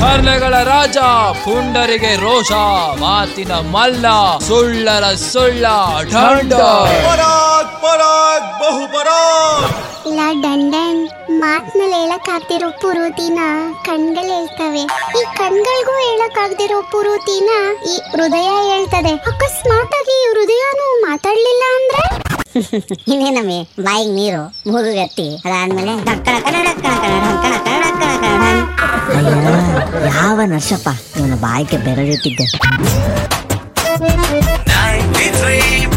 ಹರ್ಲೆಗಳ ರಾಜ ಪುಂಡರಿಗೆ ರೋಷ ಮಾತಿನ ಮಲ್ಲ ಸುಳ್ಳರ ಸುಳ್ಳ ಢಂಡ ಪರಾಗ್ ಪರಾಗ್ ಬಹು ಪರಾಗ್ ಇಲ್ಲ ಡಂಡನ್ ಮಾತ್ನಲ್ಲಿ ಹೇಳಕ್ ಆಗ್ದಿರೋ ಪುರುತಿನ ಕಣ್ಗಳು ಹೇಳ್ತವೆ ಈ ಕಣ್ಗಳಿಗೂ ಹೇಳಕ್ ಆಗ್ದಿರೋ ಪುರುತಿನ ಈ ಹೃದಯ ಹೇಳ್ತದೆ ಅಕಸ್ಮಾತ್ ಆಗಿ ಈ ಹೃದಯನು ಮಾತಾಡ್ಲಿಲ್ಲ ಅಂದ್ರೆ ಇನ್ನೇನಮ್ಮಿ ಬಾಯಿಗೆ ನೀರು ಮೂಗು ಗಟ್ಟಿ ಅದಾದ್ಮೇಲೆ ಡಕ್ಕಣ ಕಣ ಡಕ್ಕಣ ಕಣ ಢಂಕಣ ಕಣ ಡಕ್ಕಣ ಕಣ ಢಂ. ಅಯ್ಯ ಯಾವ ನರ್ಸಪ್ಪ ಇವನ ಬಾಯಿಗೆ ಬೆರಳಿಟ್ಟಿದ್ದೆ ನೈಂಟಿ ತ್ರೀ